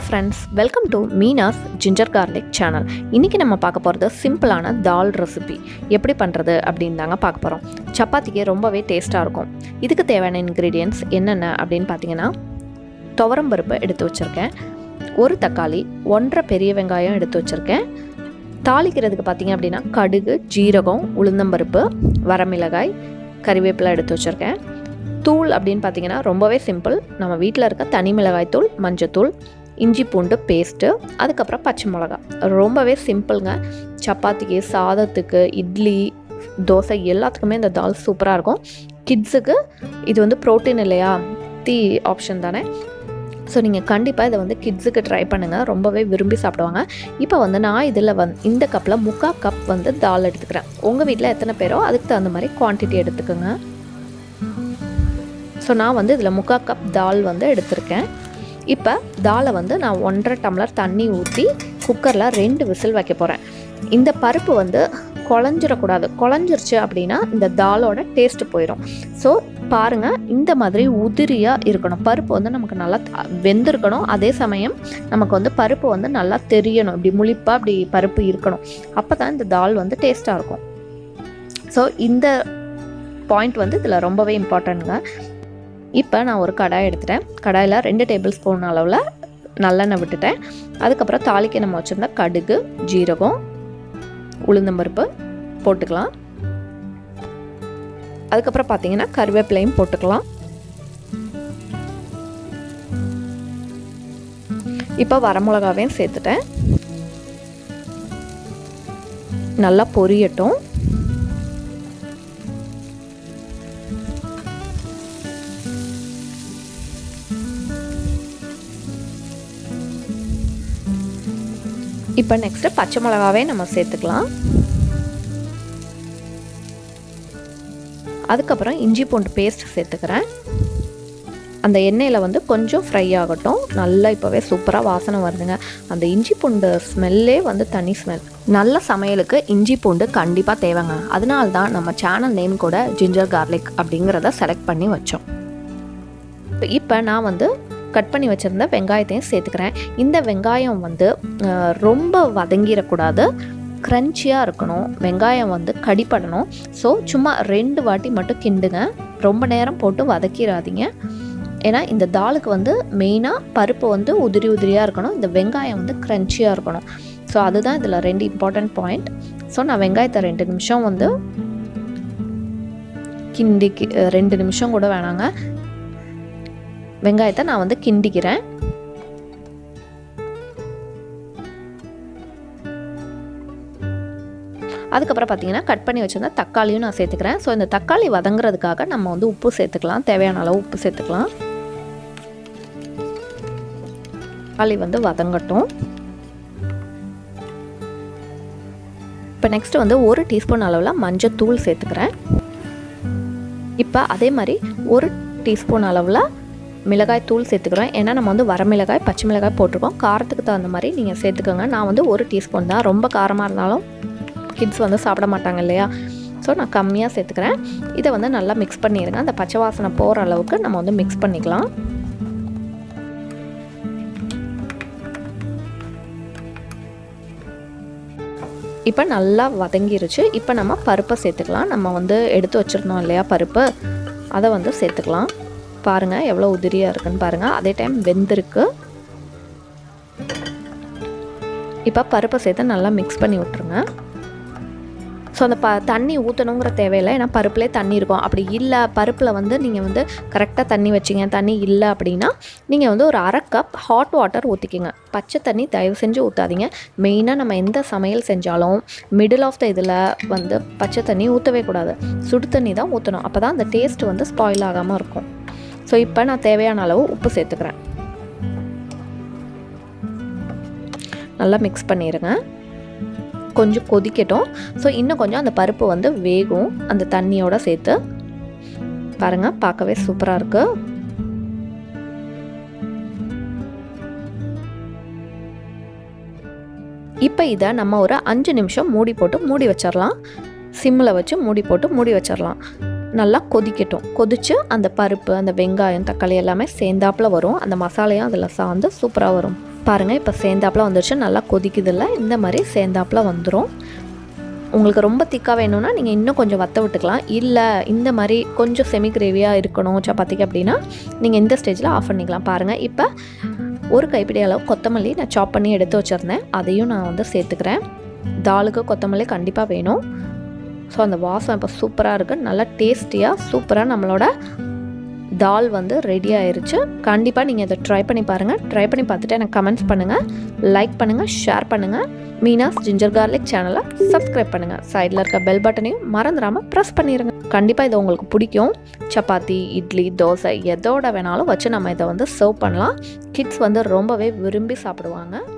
friends welcome to Meena's ginger garlic channel இன்றைக்கி நம்ம பார்க்க போகிறது சிம்பிளான தால் ரெசிபி எப்படி பண்ணுறது அப்படின்னு தாங்க பார்க்க போகிறோம் சப்பாத்திக்கு ரொம்பவே டேஸ்ட்டாக இருக்கும் இதுக்கு தேவையான இன்க்ரீடியன்ட்ஸ் என்னென்ன அப்படின்னு பார்த்தீங்கன்னா துவரம்பருப்பு எடுத்து வச்சுருக்கேன் ஒரு தக்காளி ஒன்றரை பெரிய வெங்காயம் எடுத்து வச்சுருக்கேன் தாளிக்கிறதுக்கு பார்த்தீங்க அப்படின்னா கடுகு ஜீரகம் உளுந்தம்பருப்பு வரமிளகாய் கறிவேப்பிலை எடுத்து வச்சுருக்கேன் தூள் அப்படின்னு பார்த்தீங்கன்னா ரொம்பவே சிம்பிள் நம்ம வீட்டில் இருக்க தனி மிளகாய் தூள் மஞ்சத்தூள் இஞ்சி பூண்டு பேஸ்ட்டு அதுக்கப்புறம் பச்சை மிளகா ரொம்பவே சிம்பிளுங்க சப்பாத்திக்கு சாதத்துக்கு இட்லி தோசை எல்லாத்துக்குமே இந்த தால் சூப்பராக இருக்கும் கிட்ஸுக்கு இது வந்து ப்ரோட்டீன் இல்லையா தீ ஆப்ஷன் தானே ஸோ நீங்கள் கண்டிப்பாக இதை வந்து கிட்ஸுக்கு ட்ரை பண்ணுங்கள் ரொம்பவே விரும்பி சாப்பிடுவாங்க இப்போ வந்து நான் இதில் வந் இந்த கப்பில் முக்கால் கப் வந்து தால் எடுத்துக்கிறேன் உங்கள் வீட்டில் எத்தனை பேரோ அதுக்கு தகுந்த மாதிரி குவான்டிட்டி எடுத்துக்கோங்க ஸோ நான் வந்து இதில் முக்கால் கப் தால் வந்து எடுத்திருக்கேன் இப்போ தாலை வந்து நான் ஒன்றரை டம்ளர் தண்ணி ஊற்றி குக்கரில் ரெண்டு விசில் வைக்க போகிறேன் இந்த பருப்பு வந்து குழஞ்சிடக்கூடாது குழஞ்சிருச்சு அப்படின்னா இந்த தாலோட டேஸ்ட்டு போயிடும் ஸோ பாருங்கள் இந்த மாதிரி உதிரியாக இருக்கணும் பருப்பு வந்து நமக்கு நல்லா த- வெந்திருக்கணும் அதே சமயம் நமக்கு வந்து பருப்பு வந்து நல்லா தெரியணும் இப்படி முழிப்பாக அப்படி பருப்பு இருக்கணும் அப்போ தான் இந்த தால் வந்து டேஸ்ட்டாக இருக்கும் ஸோ இந்த பாயிண்ட் வந்து இதில் ரொம்பவே இம்பார்ட்டன்ட்ங்க இப்போ நான் ஒரு கடாய் எடுத்துட்டேன் கடாயில் ரெண்டு டேபிள் ஸ்பூன் அளவில் நல்லெண்ணெய் விட்டுட்டேன் அதுக்கப்புறம் தாளிக்க நம்ம வச்சுருந்த கடுகு ஜீரகம் உளுந்தம்பருப்பு போட்டுக்கலாம் அதுக்கப்புறம் பார்த்தீங்கன்னா கருவேப்பிலையும் போட்டுக்கலாம் இப்போ வரமிளகாவையும் சேர்த்துட்டேன் நல்லா பொரியட்டும் இப்போ நெக்ஸ்ட்டு பச்சை மிளகாவே நம்ம சேர்த்துக்கலாம் அதுக்கப்புறம் இஞ்சி பூண்டு பேஸ்ட் சேர்த்துக்கிறேன் அந்த எண்ணெயில் வந்து கொஞ்சம் ஃப்ரை ஆகட்டும் நல்லா இப்போவே சூப்பராக வாசனை வருதுங்க அந்த இஞ்சி பூண்டு ஸ்மெல்லே வந்து தனி ஸ்மெல் நல்ல சமையலுக்கு இஞ்சி பூண்டு கண்டிப்பாக தேவைங்க அதனால தான் நம்ம சேனல் நேம் கூட ஜிஞ்சர் கார்லிக் அப்படிங்கிறத செலக்ட் பண்ணி வச்சோம் இப்போ நான் வந்து கட் பண்ணி வச்சுருந்த வெங்காயத்தையும் சேர்த்துக்கிறேன் இந்த வெங்காயம் வந்து அஹ், ரொம்ப வதங்கிடக்கூடாது க்ரன்ச்சியாக இருக்கணும் வெங்காயம் வந்து கடிப்படணும் ஸோ சும்மா ரெண்டு வாட்டி மட்டும் கிண்டுங்க ரொம்ப நேரம் போட்டு வதக்கிடாதீங்க ஏன்னா இந்த தாலுக்கு வந்து மெயினாக பருப்பு வந்து உதிரி உதிரியாக இருக்கணும் இந்த வெங்காயம் வந்து க்ரன்ச்சியாக இருக்கணும் ஸோ அதுதான் இதில் ரெண்டு இம்பார்ட்டன்ட் பாயிண்ட் ஸோ நான் வெங்காயத்தை ரெண்டு நிமிஷம் வந்து கிண்டிக்கு அஹ், ரெண்டு நிமிஷம் கூட வேணாங்க வெங்காயத்தை நான் வந்து கிண்டிக்கிறேன் அதுக்கப்புறம் பார்த்தீங்கன்னா கட் பண்ணி வச்சிருந்த தக்காளியும் நான் சேர்த்துக்கிறேன் ஸோ இந்த தக்காளி வதங்குறதுக்காக நம்ம வந்து உப்பு சேர்த்துக்கலாம் தேவையான அளவு உப்பு சேர்த்துக்கலாம் தக்காளி வந்து வதங்கட்டும் இப்போ நெக்ஸ்ட் வந்து ஒரு டீஸ்பூன் அளவில் மஞ்சள் தூள் சேர்த்துக்கிறேன் இப்போ அதே மாதிரி ஒரு டீஸ்பூன் அளவில் மிளகாய் தூள் சேர்த்துக்கிறோம் ஏன்னா நம்ம வந்து வரமிளகாய் பச்சை மிளகாய் போட்டிருக்கோம் காரத்துக்கு தகுந்த மாதிரி நீங்கள் சேர்த்துக்கோங்க நான் வந்து ஒரு டீஸ்பூன் தான் ரொம்ப காரமாக இருந்தாலும் கிட்ஸ் வந்து சாப்பிட மாட்டாங்க இல்லையா ஸோ நான் கம்மியாக சேர்த்துக்கிறேன் இதை வந்து நல்லா மிக்ஸ் பண்ணிடுங்க அந்த பச்சை வாசனை போகிற அளவுக்கு நம்ம வந்து மிக்ஸ் பண்ணிக்கலாம் இப்போ நல்லா வதங்கிருச்சு இப்போ நம்ம பருப்பை சேர்த்துக்கலாம் நம்ம வந்து எடுத்து வச்சுருந்தோம் இல்லையா பருப்பு அதை வந்து சேர்த்துக்கலாம் பாருங்கள் எவ்வளோ உதிரியாக இருக்குன்னு பாருங்கள் அதே டைம் வெந்திருக்கு இப்போ பருப்பை சேர்த்து நல்லா மிக்ஸ் பண்ணி விட்ருங்க ஸோ அந்த ப தண்ணி ஊற்றணுங்கிற தேவையில்லை ஏன்னா பருப்புலேயே தண்ணி இருக்கும் அப்படி இல்லை பருப்பில் வந்து நீங்கள் வந்து கரெக்டாக தண்ணி வச்சிங்க தண்ணி இல்லை அப்படின்னா நீங்கள் வந்து ஒரு அரை கப் ஹாட் வாட்டர் ஊற்றிக்கிங்க பச்சை தண்ணி தயவு செஞ்சு ஊற்றாதீங்க மெயினாக நம்ம எந்த சமையல் செஞ்சாலும் மிடில் ஆஃப் த இதில் வந்து பச்சை தண்ணி ஊற்றவே கூடாது சுடு தண்ணி தான் ஊற்றணும் அப்போ தான் அந்த டேஸ்ட் வந்து ஸ்பாயில் ஆகாமல் இருக்கும் ஸோ இப்போ நான் தேவையான அளவு உப்பு சேர்த்துக்கிறேன் நல்லா மிக்ஸ் பண்ணிடுங்க கொஞ்சம் கொதிக்கட்டும் ஸோ இன்னும் கொஞ்சம் அந்த பருப்பு வந்து வேகும் அந்த தண்ணியோட சேர்த்து பாருங்கள் பார்க்கவே சூப்பராக இருக்கு இப்போ இதை நம்ம ஒரு அஞ்சு நிமிஷம் மூடி போட்டு மூடி வச்சிடலாம் சிம்மில் வச்சு மூடி போட்டு மூடி வச்சிடலாம் நல்லா கொதிக்கட்டும் கொதிச்சு அந்த பருப்பு அந்த வெங்காயம் தக்காளி எல்லாமே சேர்ந்தாப்புல வரும் அந்த மசாலையும் அதில் சார்ந்து சூப்பராக வரும் பாருங்கள் இப்போ சேர்ந்தாப்பில் வந்துருச்சு நல்லா கொதிக்குதில்ல இந்த மாதிரி சேர்ந்தாப்பில் வந்துடும் உங்களுக்கு ரொம்ப திக்காக வேணும்னா நீங்கள் இன்னும் கொஞ்சம் வத்த விட்டுக்கலாம் இல்லை இந்த மாதிரி கொஞ்சம் செமி கிரேவியாக இருக்கணும் சப்பாத்திக்கு அப்படின்னா நீங்கள் இந்த ஸ்டேஜில் ஆஃப் பண்ணிக்கலாம் பாருங்கள் இப்போ ஒரு கைப்பிடி அளவு கொத்தமல்லி நான் சாப் பண்ணி எடுத்து வச்சுருந்தேன் அதையும் நான் வந்து சேர்த்துக்கிறேன் தாலுக்கு கொத்தமல்லி கண்டிப்பாக வேணும் ஸோ அந்த வாசம் இப்போ சூப்பராக இருக்குது நல்லா டேஸ்டியாக சூப்பராக நம்மளோட தால் வந்து ரெடி ஆயிருச்சு கண்டிப்பாக நீங்கள் இதை ட்ரை பண்ணி பாருங்கள் ட்ரை பண்ணி பார்த்துட்டு எனக்கு கமெண்ட்ஸ் பண்ணுங்கள் லைக் பண்ணுங்கள் ஷேர் பண்ணுங்கள் மீனாஸ் ஜிஞ்சர் கார்லிக் சேனலை சப்ஸ்கிரைப் பண்ணுங்கள் சைடில் இருக்க பெல் பட்டனையும் மறந்துடாமல் ப்ரெஸ் பண்ணிடுங்க கண்டிப்பாக இது உங்களுக்கு பிடிக்கும் சப்பாத்தி இட்லி தோசை எதோட வேணாலும் வச்சு நம்ம இதை வந்து சர்வ் பண்ணலாம் கிட்ஸ் வந்து ரொம்பவே விரும்பி சாப்பிடுவாங்க